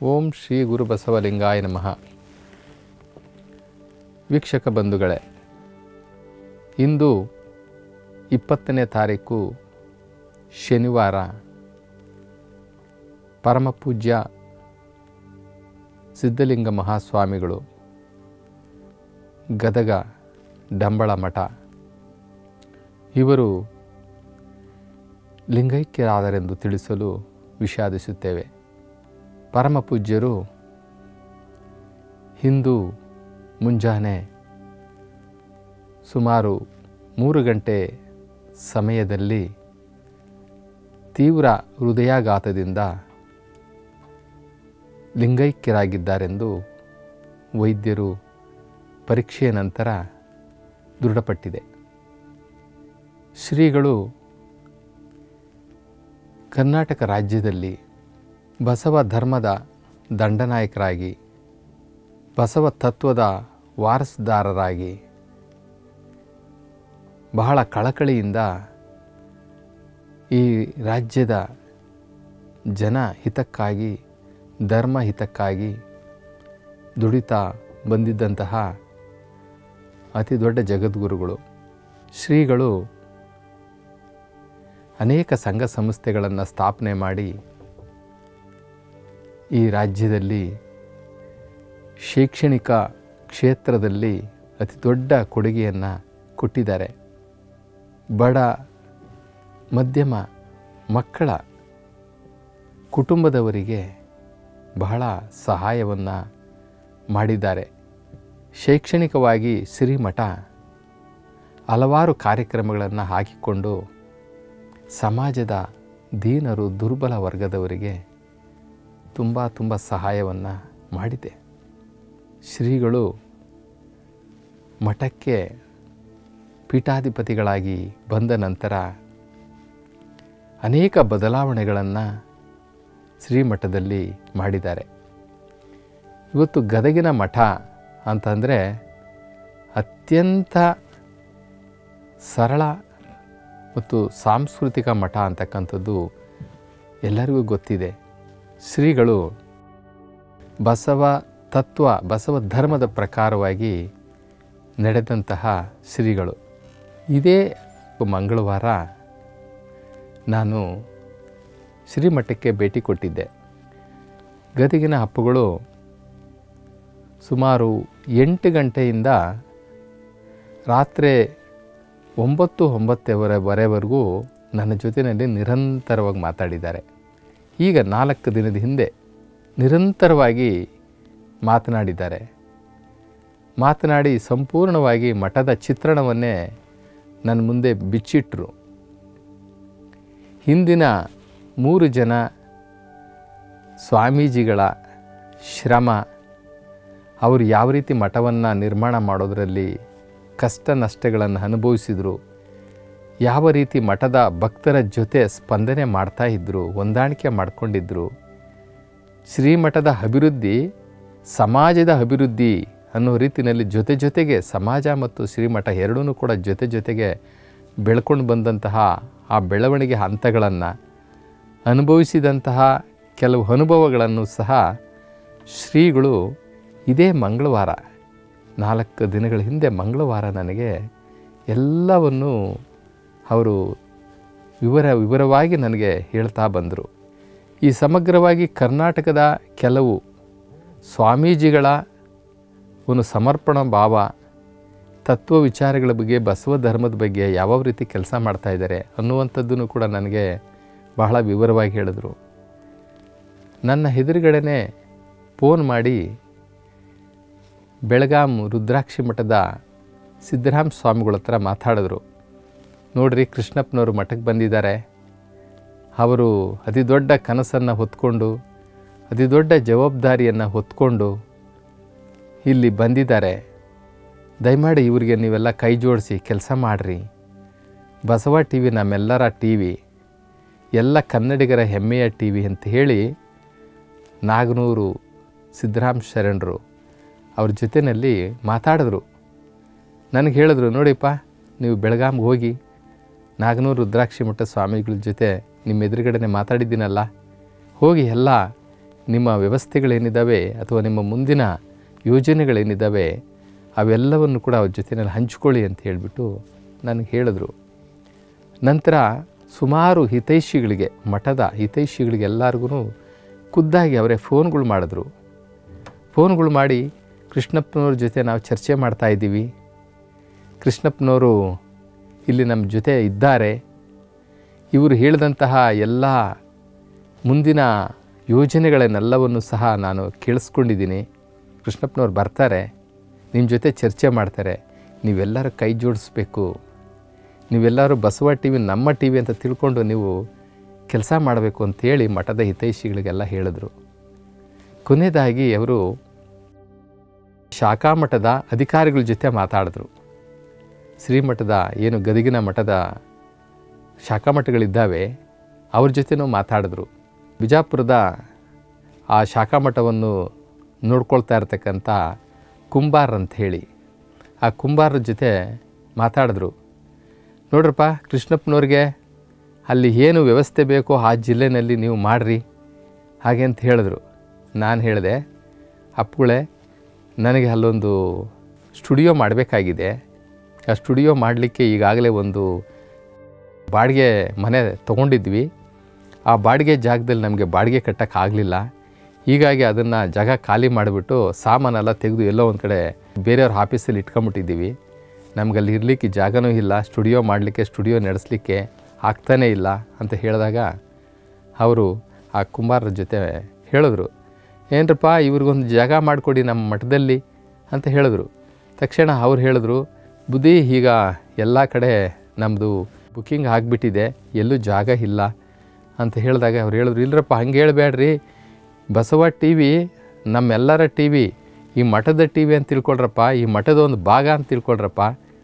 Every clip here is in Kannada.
ಓಂ ಶ್ರೀ ಗುರು ಬಸವಲಿಂಗಾಯ ನಮಃ ವೀಕ್ಷಕ ಬಂಧುಗಳೇ ಇಂದು ಇಪ್ಪತ್ತನೇ ತಾರೀಕು ಶನಿವಾರ ಪರಮಪೂಜ್ಯ ಸಿದ್ಧಲಿಂಗ ಮಹಾಸ್ವಾಮಿಗಳು ಗದಗ ಡಂಬಳ ಮಠ ಇವರು ಲಿಂಗೈಕ್ಯರಾದರೆಂದು ತಿಳಿಸಲು ವಿಷಾದಿಸುತ್ತೇವೆ ಪರಮಪೂಜ್ಯರು ಹಿಂದೂ ಮುಂಜಾನೆ ಸುಮಾರು ಮೂರು ಗಂಟೆ ಸಮಯದಲ್ಲಿ ತೀವ್ರ ಹೃದಯಾಘಾತದಿಂದ ಲಿಂಗೈಕ್ಯರಾಗಿದ್ದಾರೆಂದು ವೈದ್ಯರು ಪರೀಕ್ಷೆಯ ನಂತರ ದೃಢಪಟ್ಟಿದೆ ಶ್ರೀಗಳು ಕರ್ನಾಟಕ ರಾಜ್ಯದಲ್ಲಿ ಬಸವ ಧರ್ಮದ ದಂಡನಾಯಕರಾಗಿ ಬಸವ ತತ್ವದ ವಾರಸುದಾರರಾಗಿ ಬಹಳ ಕಳಕಳಿಯಿಂದ ಈ ರಾಜ್ಯದ ಜನ ಹಿತಕ್ಕಾಗಿ ಧರ್ಮ ಹಿತಕ್ಕಾಗಿ ದುಡಿತಾ ಬಂದಿದ್ದಂತಹ ಅತಿ ದೊಡ್ಡ ಜಗದ್ಗುರುಗಳು ಶ್ರೀಗಳು ಅನೇಕ ಸಂಘ ಸಂಸ್ಥೆಗಳನ್ನು ಸ್ಥಾಪನೆ ಮಾಡಿ ಈ ರಾಜ್ಯದಲ್ಲಿ ಶೈಕ್ಷಣಿಕ ಕ್ಷೇತ್ರದಲ್ಲಿ ಅತಿ ದೊಡ್ಡ ಕೊಡುಗೆಯನ್ನು ಕೊಟ್ಟಿದ್ದಾರೆ ಬಡ ಮಧ್ಯಮ ಮಕ್ಕಳ ಕುಟುಂಬದವರಿಗೆ ಬಹಳ ಸಹಾಯವನ್ನು ಮಾಡಿದ್ದಾರೆ ಶೈಕ್ಷಣಿಕವಾಗಿ ಶ್ರೀಮಠ ಹಲವಾರು ಕಾರ್ಯಕ್ರಮಗಳನ್ನು ಹಾಕಿಕೊಂಡು ಸಮಾಜದ ದೀನರು ದುರ್ಬಲ ವರ್ಗದವರಿಗೆ ತುಂಬ ತುಂಬ ಸಹಾಯವನ್ನು ಮಾಡಿದೆ ಶ್ರೀಗಳು ಮಠಕ್ಕೆ ಪೀಠಾಧಿಪತಿಗಳಾಗಿ ಬಂದ ನಂತರ ಅನೇಕ ಬದಲಾವಣೆಗಳನ್ನು ಶ್ರೀಮಠದಲ್ಲಿ ಮಾಡಿದ್ದಾರೆ ಇವತ್ತು ಗದಗಿನ ಮಠ ಅಂತಂದರೆ ಅತ್ಯಂತ ಸರಳ ಮತ್ತು ಸಾಂಸ್ಕೃತಿಕ ಮಠ ಅಂತಕ್ಕಂಥದ್ದು ಎಲ್ಲರಿಗೂ ಗೊತ್ತಿದೆ ಶ್ರೀಗಳು ಬಸವ ತತ್ವ ಬಸವ ಧರ್ಮದ ಪ್ರಕಾರವಾಗಿ ನಡೆದಂತಹ ಶ್ರೀಗಳು ಇದೇ ಮಂಗಳವಾರ ನಾನು ಶ್ರೀಮಠಕ್ಕೆ ಭೇಟಿ ಕೊಟ್ಟಿದ್ದೆ ಗದಗಿನ ಹಬ್ಬಗಳು ಸುಮಾರು ಎಂಟು ಗಂಟೆಯಿಂದ ರಾತ್ರಿ ಒಂಬತ್ತು ಒಂಬತ್ತುವರೆವರೆವರೆಗೂ ನನ್ನ ಜೊತೆಯಲ್ಲಿ ನಿರಂತರವಾಗಿ ಮಾತಾಡಿದ್ದಾರೆ ಈಗ ನಾಲ್ಕು ದಿನದ ಹಿಂದೆ ನಿರಂತರವಾಗಿ ಮಾತನಾಡಿದ್ದಾರೆ ಮಾತನಾಡಿ ಸಂಪೂರ್ಣವಾಗಿ ಮಠದ ಚಿತ್ರಣವನ್ನೇ ನನ್ನ ಮುಂದೆ ಬಿಚ್ಚಿಟ್ರು ಹಿಂದಿನ ಮೂರು ಜನ ಸ್ವಾಮೀಜಿಗಳ ಶ್ರಮ ಅವರು ಯಾವ ರೀತಿ ಮಠವನ್ನು ನಿರ್ಮಾಣ ಮಾಡೋದರಲ್ಲಿ ಕಷ್ಟ ನಷ್ಟಗಳನ್ನು ಅನುಭವಿಸಿದರು ಯಾವ ರೀತಿ ಮಠದ ಭಕ್ತರ ಜೊತೆ ಸ್ಪಂದನೆ ಮಾಡ್ತಾ ಇದ್ದರು ಹೊಂದಾಣಿಕೆ ಮಾಡ್ಕೊಂಡಿದ್ದರು ಶ್ರೀಮಠದ ಅಭಿವೃದ್ಧಿ ಸಮಾಜದ ಅಭಿವೃದ್ಧಿ ಅನ್ನೋ ರೀತಿಯಲ್ಲಿ ಜೊತೆ ಜೊತೆಗೆ ಸಮಾಜ ಮತ್ತು ಶ್ರೀಮಠ ಎರಡೂ ಕೂಡ ಜೊತೆ ಜೊತೆಗೆ ಬೆಳ್ಕೊಂಡು ಬಂದಂತಹ ಆ ಬೆಳವಣಿಗೆ ಹಂತಗಳನ್ನು ಅನುಭವಿಸಿದಂತಹ ಕೆಲವು ಅನುಭವಗಳನ್ನು ಸಹ ಶ್ರೀಗಳು ಇದೇ ಮಂಗಳವಾರ ನಾಲ್ಕು ದಿನಗಳ ಹಿಂದೆ ಮಂಗಳವಾರ ನನಗೆ ಎಲ್ಲವನ್ನು ಅವರು ವಿವರ ವಿವರವಾಗಿ ನನಗೆ ಹೇಳ್ತಾ ಬಂದರು ಈ ಸಮಗ್ರವಾಗಿ ಕರ್ನಾಟಕದ ಕೆಲವು ಸ್ವಾಮೀಜಿಗಳ ಒಂದು ಸಮರ್ಪಣಾ ಭಾವ ತತ್ವ ವಿಚಾರಗಳ ಬಗ್ಗೆ ಬಸವ ಧರ್ಮದ ಬಗ್ಗೆ ಯಾವ ರೀತಿ ಕೆಲಸ ಮಾಡ್ತಾ ಇದ್ದಾರೆ ಅನ್ನುವಂಥದ್ದನ್ನು ಕೂಡ ನನಗೆ ಬಹಳ ವಿವರವಾಗಿ ಹೇಳಿದ್ರು ನನ್ನ ಎದುರುಗಡೆನೇ ಫೋನ್ ಮಾಡಿ ಬೆಳಗಾಂ ರುದ್ರಾಕ್ಷಿ ಮಠದ ಸಿದ್ದರಾಮ ಸ್ವಾಮಿಗಳ ಹತ್ರ ಮಾತಾಡಿದ್ರು ನೋಡ್ರಿ ಕೃಷ್ಣಪ್ಪನವರು ಮಠಕ್ಕೆ ಬಂದಿದ್ದಾರೆ ಅವರು ಅತಿ ದೊಡ್ಡ ಕನಸನ್ನು ಹೊತ್ಕೊಂಡು ಅತಿ ದೊಡ್ಡ ಜವಾಬ್ದಾರಿಯನ್ನು ಹೊತ್ಕೊಂಡು ಇಲ್ಲಿ ಬಂದಿದ್ದಾರೆ ದಯಮಾಡಿ ಇವರಿಗೆ ನೀವೆಲ್ಲ ಕೈ ಜೋಡಿಸಿ ಕೆಲಸ ಮಾಡಿರಿ ಬಸವ ಟಿ ವಿ ನಮ್ಮೆಲ್ಲರ ಟಿ ವಿ ಎಲ್ಲ ಕನ್ನಡಿಗರ ಹೆಮ್ಮೆಯ ಟಿ ವಿ ಅಂತ ಹೇಳಿ ನಾಗನೂರು ಸಿದ್ದರಾಮ ಶರಣರು ಅವ್ರ ಜೊತೆಯಲ್ಲಿ ಮಾತಾಡಿದ್ರು ನನಗೆ ಹೇಳಿದ್ರು ನೋಡಿಪ್ಪ ನೀವು ಬೆಳಗಾಂಗೆ ಹೋಗಿ ನಾಗನೂರು ರುದ್ರಾಕ್ಷಿ ಮಠ ಸ್ವಾಮಿಗಳ ಜೊತೆ ನಿಮ್ಮ ಎದುರುಗಡೆನೆ ಮಾತಾಡಿದ್ದೀನಲ್ಲ ಹೋಗಿ ಎಲ್ಲ ನಿಮ್ಮ ವ್ಯವಸ್ಥೆಗಳೇನಿದ್ದಾವೆ ಅಥವಾ ನಿಮ್ಮ ಮುಂದಿನ ಯೋಜನೆಗಳೇನಿದ್ದಾವೆ ಅವೆಲ್ಲವನ್ನು ಕೂಡ ಅವ್ರ ಜೊತೆಯಲ್ಲಿ ಹಂಚ್ಕೊಳ್ಳಿ ಅಂತ ಹೇಳಿಬಿಟ್ಟು ನನಗೆ ಹೇಳಿದ್ರು ನಂತರ ಸುಮಾರು ಹಿತೈಷಿಗಳಿಗೆ ಮಠದ ಹಿತೈಷಿಗಳಿಗೆ ಎಲ್ಲರಿಗೂ ಖುದ್ದಾಗಿ ಅವರೇ ಫೋನ್ಗಳು ಮಾಡಿದ್ರು ಫೋನ್ಗಳು ಮಾಡಿ ಕೃಷ್ಣಪ್ಪನವ್ರ ಜೊತೆ ನಾವು ಚರ್ಚೆ ಮಾಡ್ತಾ ಇದ್ದೀವಿ ಕೃಷ್ಣಪ್ಪನವರು ಇಲ್ಲಿ ನಮ್ಮ ಜೊತೆ ಇದ್ದಾರೆ ಇವರು ಹೇಳಿದಂತಹ ಎಲ್ಲ ಮುಂದಿನ ಯೋಜನೆಗಳನ್ನೆಲ್ಲವನ್ನು ಸಹ ನಾನು ಕೇಳಿಸ್ಕೊಂಡಿದ್ದೀನಿ ಕೃಷ್ಣಪ್ಪನವ್ರು ಬರ್ತಾರೆ ನಿಮ್ಮ ಜೊತೆ ಚರ್ಚೆ ಮಾಡ್ತಾರೆ ನೀವೆಲ್ಲರೂ ಕೈ ಜೋಡಿಸ್ಬೇಕು ನೀವೆಲ್ಲರೂ ಬಸವ ಟಿ ವಿ ನಮ್ಮ ಟಿ ವಿ ಅಂತ ತಿಳ್ಕೊಂಡು ನೀವು ಕೆಲಸ ಮಾಡಬೇಕು ಅಂತೇಳಿ ಮಠದ ಹಿತೈಷಿಗಳಿಗೆಲ್ಲ ಹೇಳಿದ್ರು ಕೊನೆಯದಾಗಿ ಅವರು ಶಾಖಾ ಮಠದ ಅಧಿಕಾರಿಗಳ ಜೊತೆ ಮಾತಾಡಿದ್ರು ಶ್ರೀಮಠದ ಏನು ಗದಗಿನ ಮಠದ ಶಾಖಾ ಮಠಗಳಿದ್ದಾವೆ ಅವ್ರ ಜೊತೆನೂ ಮಾತಾಡಿದ್ರು ಬಿಜಾಪುರದ ಆ ಶಾಖಾ ಮಠವನ್ನು ನೋಡ್ಕೊಳ್ತಾ ಇರ್ತಕ್ಕಂಥ ಕುಂಬಾರ್ ಅಂತ ಹೇಳಿ ಆ ಕುಂಬಾರರ ಜೊತೆ ಮಾತಾಡಿದ್ರು ನೋಡ್ರಪ್ಪ ಕೃಷ್ಣಪ್ಪನವ್ರಿಗೆ ಅಲ್ಲಿ ಏನು ವ್ಯವಸ್ಥೆ ಬೇಕೋ ಆ ಜಿಲ್ಲೆನಲ್ಲಿ ನೀವು ಮಾಡಿರಿ ಹಾಗೆ ಅಂತ ಹೇಳಿದ್ರು ನಾನು ಹೇಳಿದೆ ಅಪ್ಪುಗಳೇ ನನಗೆ ಅಲ್ಲೊಂದು ಸ್ಟುಡಿಯೋ ಮಾಡಬೇಕಾಗಿದೆ ಆ ಸ್ಟುಡಿಯೋ ಮಾಡಲಿಕ್ಕೆ ಈಗಾಗಲೇ ಒಂದು ಬಾಡಿಗೆ ಮನೆ ತೊಗೊಂಡಿದ್ವಿ ಆ ಬಾಡಿಗೆ ಜಾಗದಲ್ಲಿ ನಮಗೆ ಬಾಡಿಗೆ ಕಟ್ಟೋಕ್ಕಾಗಲಿಲ್ಲ ಹೀಗಾಗಿ ಅದನ್ನು ಜಾಗ ಖಾಲಿ ಮಾಡಿಬಿಟ್ಟು ಸಾಮಾನೆಲ್ಲ ತೆಗೆದು ಎಲ್ಲೋ ಒಂದು ಕಡೆ ಬೇರೆಯವ್ರ ಆಫೀಸಲ್ಲಿ ಇಟ್ಕೊಂಬಿಟ್ಟಿದ್ದೀವಿ ನಮ್ಗೆ ಅಲ್ಲಿ ಇರಲಿಕ್ಕೆ ಜಾಗನೂ ಇಲ್ಲ ಸ್ಟುಡಿಯೋ ಮಾಡಲಿಕ್ಕೆ ಸ್ಟುಡಿಯೋ ನಡೆಸಲಿಕ್ಕೆ ಆಗ್ತಾನೇ ಇಲ್ಲ ಅಂತ ಹೇಳಿದಾಗ ಅವರು ಆ ಕುಂಬಾರರ ಜೊತೆ ಹೇಳಿದ್ರು ಏನರಪ್ಪ ಇವ್ರಿಗೊಂದು ಜಾಗ ಮಾಡಿಕೊಡಿ ನಮ್ಮ ಮಠದಲ್ಲಿ ಅಂತ ಹೇಳಿದ್ರು ತಕ್ಷಣ ಅವ್ರು ಹೇಳಿದ್ರು ಬುದ್ಧಿ ಈಗ ಎಲ್ಲ ಕಡೆ ನಮ್ಮದು ಬುಕ್ಕಿಂಗ್ ಆಗಿಬಿಟ್ಟಿದೆ ಎಲ್ಲೂ ಜಾಗ ಇಲ್ಲ ಅಂತ ಹೇಳಿದಾಗ ಅವ್ರು ಹೇಳಿದ್ರು ಇಲ್ಲರಪ್ಪ ಹಂಗೆ ಹೇಳ್ಬೇಡ್ರಿ ಬಸವ ಟಿ ವಿ ನಮ್ಮೆಲ್ಲರ ಟಿ ವಿ ಈ ಮಠದ ಟಿ ವಿ ಅಂತ ತಿಳ್ಕೊಳ್ರಪ್ಪ ಈ ಮಠದ ಒಂದು ಭಾಗ ಅಂತ ತಿಳ್ಕೊಳ್ರಪ್ಪ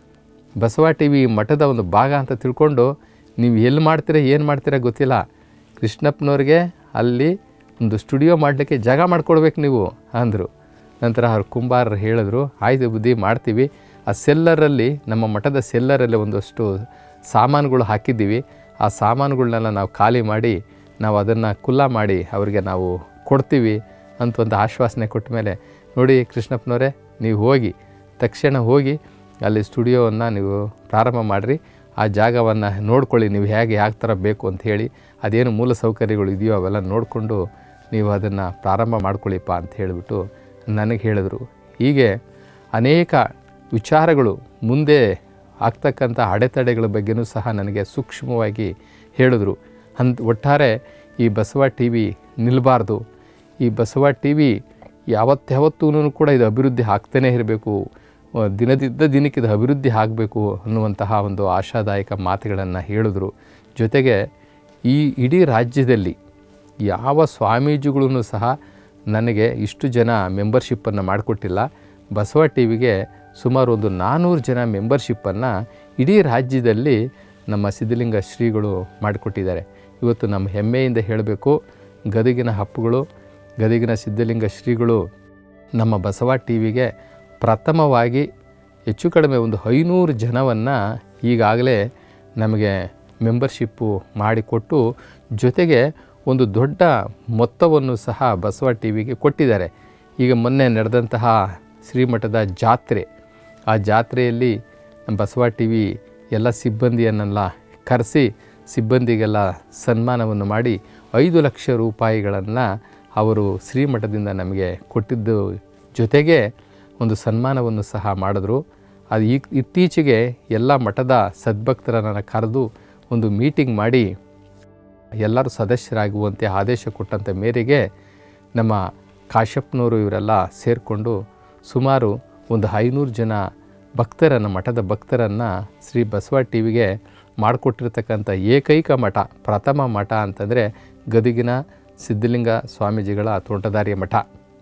ಬಸವ ಟಿ ವಿ ಮಠದ ಒಂದು ಭಾಗ ಅಂತ ತಿಳ್ಕೊಂಡು ನೀವು ಎಲ್ಲಿ ಮಾಡ್ತೀರಾ ಏನು ಮಾಡ್ತೀರಾ ಗೊತ್ತಿಲ್ಲ ಕೃಷ್ಣಪ್ಪನವ್ರಿಗೆ ಅಲ್ಲಿ ಒಂದು ಸ್ಟುಡಿಯೋ ಮಾಡಲಿಕ್ಕೆ ಜಾಗ ಮಾಡ್ಕೊಡ್ಬೇಕು ನೀವು ಅಂದರು ನಂತರ ಅವ್ರು ಕುಂಬಾರರು ಹೇಳಿದ್ರು ಆಯ್ತು ಬುದ್ಧಿ ಮಾಡ್ತೀವಿ ಆ ಸೆಲ್ಲರಲ್ಲಿ ನಮ್ಮ ಮಠದ ಸೆಲ್ಲರಲ್ಲಿ ಒಂದಷ್ಟು ಸಾಮಾನುಗಳು ಹಾಕಿದ್ದೀವಿ ಆ ಸಾಮಾನುಗಳನ್ನೆಲ್ಲ ನಾವು ಖಾಲಿ ಮಾಡಿ ನಾವು ಅದನ್ನು ಕುಲ್ಲ ಮಾಡಿ ಅವರಿಗೆ ನಾವು ಕೊಡ್ತೀವಿ ಅಂತ ಒಂದು ಆಶ್ವಾಸನೆ ಕೊಟ್ಟ ಮೇಲೆ ನೋಡಿ ಕೃಷ್ಣಪ್ಪನವರೇ ನೀವು ಹೋಗಿ ತಕ್ಷಣ ಹೋಗಿ ಅಲ್ಲಿ ಸ್ಟುಡಿಯೋವನ್ನು ನೀವು ಪ್ರಾರಂಭ ಮಾಡಿರಿ ಆ ಜಾಗವನ್ನು ನೋಡ್ಕೊಳ್ಳಿ ನೀವು ಹೇಗೆ ಯಾವ ಥರ ಬೇಕು ಅಂತ ಹೇಳಿ ಅದೇನು ಮೂಲ ಸೌಕರ್ಯಗಳು ಇದೆಯೋ ಅವೆಲ್ಲ ನೋಡಿಕೊಂಡು ನೀವು ಅದನ್ನು ಪ್ರಾರಂಭ ಮಾಡ್ಕೊಳ್ಳಿಪ್ಪ ಅಂತ ಹೇಳಿಬಿಟ್ಟು ನನಗೆ ಹೇಳಿದರು ಹೀಗೆ ಅನೇಕ ವಿಚಾರಗಳು ಮುಂದೆ ಆಗ್ತಕ್ಕಂಥ ಅಡೆತಡೆಗಳ ಬಗ್ಗೆನೂ ಸಹ ನನಗೆ ಸೂಕ್ಷ್ಮವಾಗಿ ಹೇಳಿದ್ರು ಅಂತ ಒಟ್ಟಾರೆ ಈ ಬಸವ ಟಿ ವಿ ನಿಲ್ಲಬಾರ್ದು ಈ ಬಸವ ಟಿ ವಿ ಯಾವತ್ತಾವತ್ತೂ ಕೂಡ ಇದು ಅಭಿವೃದ್ಧಿ ಆಗ್ತಾನೇ ಇರಬೇಕು ದಿನದಿದ್ದ ದಿನಕ್ಕೆ ಇದು ಅಭಿವೃದ್ಧಿ ಆಗಬೇಕು ಅನ್ನುವಂತಹ ಒಂದು ಆಶಾದಾಯಕ ಮಾತುಗಳನ್ನು ಹೇಳಿದ್ರು ಜೊತೆಗೆ ಈ ಇಡೀ ರಾಜ್ಯದಲ್ಲಿ ಯಾವ ಸ್ವಾಮೀಜಿಗಳೂ ಸಹ ನನಗೆ ಇಷ್ಟು ಜನ ಮೆಂಬರ್ಶಿಪ್ಪನ್ನು ಮಾಡಿಕೊಟ್ಟಿಲ್ಲ ಬಸವ ಟಿ ವಿಗೆ ಸುಮಾರು ಒಂದು ನಾನ್ನೂರು ಜನ ಮೆಂಬರ್ಶಿಪ್ಪನ್ನು ಇಡೀ ರಾಜ್ಯದಲ್ಲಿ ನಮ್ಮ ಸಿದ್ಧಲಿಂಗ ಶ್ರೀಗಳು ಮಾಡಿಕೊಟ್ಟಿದ್ದಾರೆ ಇವತ್ತು ನಮ್ಮ ಹೆಮ್ಮೆಯಿಂದ ಹೇಳಬೇಕು ಗದಗಿನ ಹಪ್ಪುಗಳು ಗದಗಿನ ಸಿದ್ಧಲಿಂಗ ಶ್ರೀಗಳು ನಮ್ಮ ಬಸವ ಟಿ ವಿಗೆ ಪ್ರಥಮವಾಗಿ ಹೆಚ್ಚು ಕಡಿಮೆ ಒಂದು ಐನೂರು ಜನವನ್ನು ಈಗಾಗಲೇ ನಮಗೆ ಮೆಂಬರ್ಶಿಪ್ಪು ಮಾಡಿಕೊಟ್ಟು ಜೊತೆಗೆ ಒಂದು ದೊಡ್ಡ ಮೊತ್ತವನ್ನು ಸಹ ಬಸವ ಟಿ ವಿಗೆ ಕೊಟ್ಟಿದ್ದಾರೆ ಈಗ ಮೊನ್ನೆ ನಡೆದಂತಹ ಶ್ರೀಮಠದ ಜಾತ್ರೆ ಆ ಜಾತ್ರೆಯಲ್ಲಿ ನಮ್ಮ ಬಸವ ಟಿ ವಿ ಎಲ್ಲ ಸಿಬ್ಬಂದಿಯನ್ನೆಲ್ಲ ಕರೆಸಿ ಸಿಬ್ಬಂದಿಗೆಲ್ಲ ಸನ್ಮಾನವನ್ನು ಮಾಡಿ ಐದು ಲಕ್ಷ ರೂಪಾಯಿಗಳನ್ನು ಅವರು ಶ್ರೀಮಠದಿಂದ ನಮಗೆ ಕೊಟ್ಟಿದ್ದು ಜೊತೆಗೆ ಒಂದು ಸನ್ಮಾನವನ್ನು ಸಹ ಮಾಡಿದ್ರು ಅದು ಈಗ ಇತ್ತೀಚೆಗೆ ಎಲ್ಲ ಮಠದ ಸದ್ಭಕ್ತರನ್ನು ಕರೆದು ಒಂದು ಮೀಟಿಂಗ್ ಮಾಡಿ ಎಲ್ಲರೂ ಸದಸ್ಯರಾಗುವಂತೆ ಆದೇಶ ಕೊಟ್ಟಂಥ ಮೇರೆಗೆ ನಮ್ಮ ಕಾಶ್ಯಪ್ನವರು ಇವರೆಲ್ಲ ಸೇರಿಕೊಂಡು ಸುಮಾರು ಒಂದು ಐನೂರು ಜನ ಭಕ್ತರನ್ನು ಮಠದ ಭಕ್ತರನ್ನು ಶ್ರೀ ಬಸವ ಟಿ ವಿಗೆ ಮಾಡಿಕೊಟ್ಟಿರ್ತಕ್ಕಂಥ ಏಕೈಕ ಮಠ ಪ್ರಥಮ ಮಠ ಅಂತಂದರೆ ಗದಗಿನ ಸಿದ್ಧಲಿಂಗ ಸ್ವಾಮೀಜಿಗಳ ತೋಂಟದಾರ್ಯ ಮಠ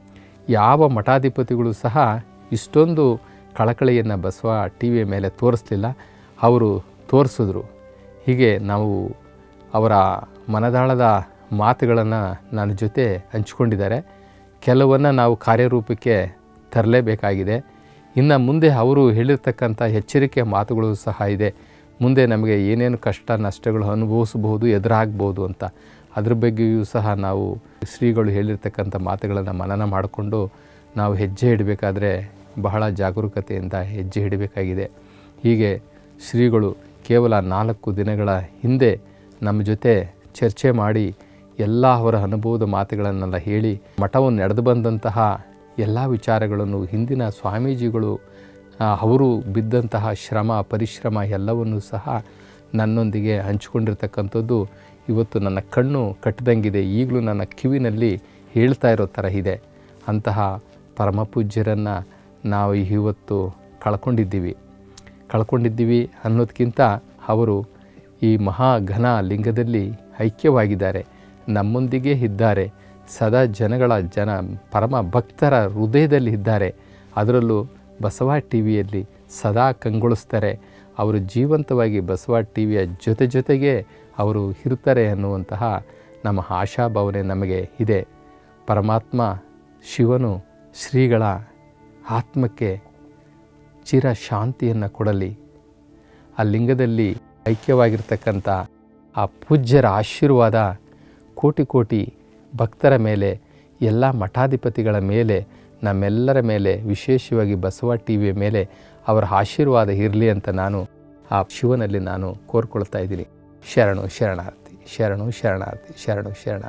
ಯಾವ ಮಠಾಧಿಪತಿಗಳು ಸಹ ಇಷ್ಟೊಂದು ಕಳಕಳಿಯನ್ನು ಬಸವ ಟಿ ವಿಯ ಮೇಲೆ ತೋರಿಸ್ಲಿಲ್ಲ ಅವರು ತೋರಿಸಿದ್ರು ಹೀಗೆ ನಾವು ಅವರ ಮನದಾಳದ ಮಾತುಗಳನ್ನು ನನ್ನ ಜೊತೆ ಹಂಚ್ಕೊಂಡಿದ್ದಾರೆ ಕೆಲವನ್ನು ನಾವು ಕಾರ್ಯರೂಪಕ್ಕೆ ತರಲೇಬೇಕಾಗಿದೆ ಇನ್ನು ಮುಂದೆ ಅವರು ಹೇಳಿರ್ತಕ್ಕಂಥ ಎಚ್ಚರಿಕೆ ಮಾತುಗಳು ಸಹ ಇದೆ ಮುಂದೆ ನಮಗೆ ಏನೇನು ಕಷ್ಟ ನಷ್ಟಗಳು ಅನುಭವಿಸಬಹುದು ಎದುರಾಗ್ಬೋದು ಅಂತ ಅದ್ರ ಬಗ್ಗೆಯೂ ಸಹ ನಾವು ಶ್ರೀಗಳು ಹೇಳಿರ್ತಕ್ಕಂಥ ಮಾತುಗಳನ್ನು ಮನನ ಮಾಡಿಕೊಂಡು ನಾವು ಹೆಜ್ಜೆ ಇಡಬೇಕಾದ್ರೆ ಬಹಳ ಜಾಗರೂಕತೆಯಿಂದ ಹೆಜ್ಜೆ ಇಡಬೇಕಾಗಿದೆ ಹೀಗೆ ಶ್ರೀಗಳು ಕೇವಲ ನಾಲ್ಕು ದಿನಗಳ ಹಿಂದೆ ನಮ್ಮ ಜೊತೆ ಚರ್ಚೆ ಮಾಡಿ ಎಲ್ಲ ಅವರ ಅನುಭವದ ಮಾತುಗಳನ್ನೆಲ್ಲ ಹೇಳಿ ಮಠವನ್ನು ನಡೆದು ಬಂದಂತಹ ಎಲ್ಲ ವಿಚಾರಗಳನ್ನು ಹಿಂದಿನ ಸ್ವಾಮೀಜಿಗಳು ಆ, ಅವರು ಬಿದ್ದಂತಹ ಶ್ರಮ ಪರಿಶ್ರಮ ಎಲ್ಲವನ್ನೂ ಸಹ ನನ್ನೊಂದಿಗೆ ಹಂಚಿಕೊಂಡಿರ್ತಕ್ಕಂಥದ್ದು ಇವತ್ತು ನನ್ನ ಕಣ್ಣು ಕಟ್ಟಿದಂಗಿದೆ ಈಗಲೂ ನನ್ನ ಕಿವಿನಲ್ಲಿ ಹೇಳ್ತಾ ಇರೋ ಥರ ಇದೆ ಅಂತಹ ಪರಮ ಪೂಜ್ಯರನ್ನು ನಾವು ಇವತ್ತು ಕಳ್ಕೊಂಡಿದ್ದೀವಿ ಕಳ್ಕೊಂಡಿದ್ದೀವಿ ಅನ್ನೋದಕ್ಕಿಂತ ಅವರು ಈ ಮಹಾಘನ ಲಿಂಗದಲ್ಲಿ ಐಕ್ಯವಾಗಿದ್ದಾರೆ ನಮ್ಮೊಂದಿಗೆ ಇದ್ದಾರೆ ಸದಾ ಜನಗಳ ಜನ ಪರಮ ಭಕ್ತರ ಹೃದಯದಲ್ಲಿ ಇದ್ದಾರೆ ಅದರಲ್ಲೂ ಬಸವ ಟಿ ವಿಯಲ್ಲಿ ಸದಾ ಕಂಗೊಳಿಸ್ತಾರೆ ಅವರು ಜೀವಂತವಾಗಿ ಬಸವ ಟಿ ವಿಯ ಜೊತೆ ಜೊತೆಗೆ ಅವರು ಇರ್ತಾರೆ ಅನ್ನುವಂತಹ ನಮ್ಮ ಆಶಾಭಾವನೆ ನಮಗೆ ಇದೆ ಪರಮಾತ್ಮ ಶಿವನು ಶ್ರೀಗಳ ಆತ್ಮಕ್ಕೆ ಚಿರ ಶಾಂತಿಯನ್ನು ಕೊಡಲಿ ಆ ಲಿಂಗದಲ್ಲಿ ಐಕ್ಯವಾಗಿರ್ತಕ್ಕಂಥ ಆ ಪೂಜ್ಯರ ಆಶೀರ್ವಾದ ಕೋಟಿ ಕೋಟಿ ಭಕ್ತರ ಮೇಲೆ ಎಲ್ಲ ಮಠಾಧಿಪತಿಗಳ ಮೇಲೆ ನಮ್ಮೆಲ್ಲರ ಮೇಲೆ ವಿಶೇಷವಾಗಿ ಬಸವ ಟಿ ವಿಯ ಮೇಲೆ ಅವರ ಆಶೀರ್ವಾದ ಇರಲಿ ಅಂತ ನಾನು ಆ ಶಿವನಲ್ಲಿ ನಾನು ಕೋರ್ಕೊಳ್ತಾ ಇದ್ದೀನಿ ಶರಣು ಶರಣಾರ್ಥಿ ಶರಣು ಶರಣಾರ್ಥಿ ಶರಣು ಶರಣ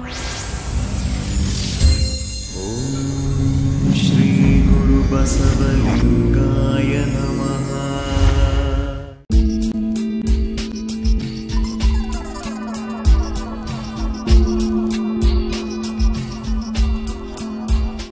श्रीगुरुबसव